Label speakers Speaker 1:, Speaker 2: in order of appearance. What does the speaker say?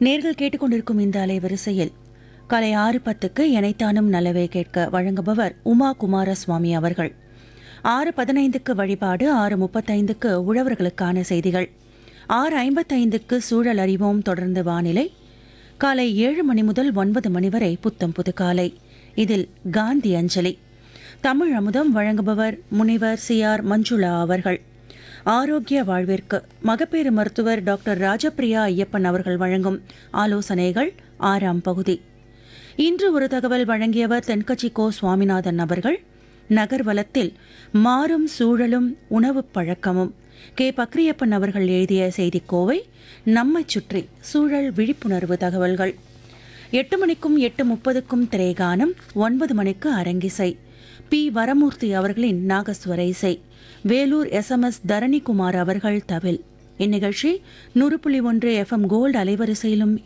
Speaker 1: நேர்கள் கேட்டுக்கொண்டிருக்கும் இந்த அலைவரிசையில் காலை ஆறு பத்துக்கு எனைத்தானும் நல்லவே கேட்க வழங்குபவர் உமா குமாரசுவாமி அவர்கள் ஆறு பதினைந்துக்கு வழிபாடு ஆறு முப்பத்தைந்துக்கு உழவர்களுக்கான செய்திகள் ஆறு ஐம்பத்தைந்துக்கு சூழல் அறிவோம் தொடர்ந்து வானிலை காலை ஏழு மணி முதல் ஒன்பது மணி வரை புத்தம் புது காலை இதில் காந்தி அஞ்சலி தமிழ் அமுதம் வழங்குபவர் முனிவர் சி ஆர் மஞ்சுளா அவர்கள் ஆரோக்கிய வாழ்விற்கு மகப்பேறு மருத்துவர் டாக்டர் ராஜபிரியா ஐயப்பன் அவர்கள் வழங்கும் ஆலோசனைகள் ஆறாம் பகுதி இன்று ஒரு தகவல் வழங்கியவர் தென்கட்சி கோ சுவாமிநாதன் அவர்கள் நகர்வலத்தில் மாறும் சூழலும் உணவுப் பழக்கமும் கே பக்ரியப்பன் அவர்கள் எழுதிய செய்திக்கோவை நம்மைச் சுற்றி சூழல் விழிப்புணர்வு தகவல்கள் எட்டு மணிக்கும் எட்டு முப்பதுக்கும் திரைகானம் ஒன்பது மணிக்கு அரங்கிசை பி வரமூர்த்தி அவர்களின் நாகஸ்வர இசை வேலூர் எஸ்எம்எஸ் தரணிகுமார் அவர்கள் தவில் இந்நிகழ்ச்சி நூறு புள்ளி ஒன்று எஃப்எம் கோல்டு அலைவரிசையிலும்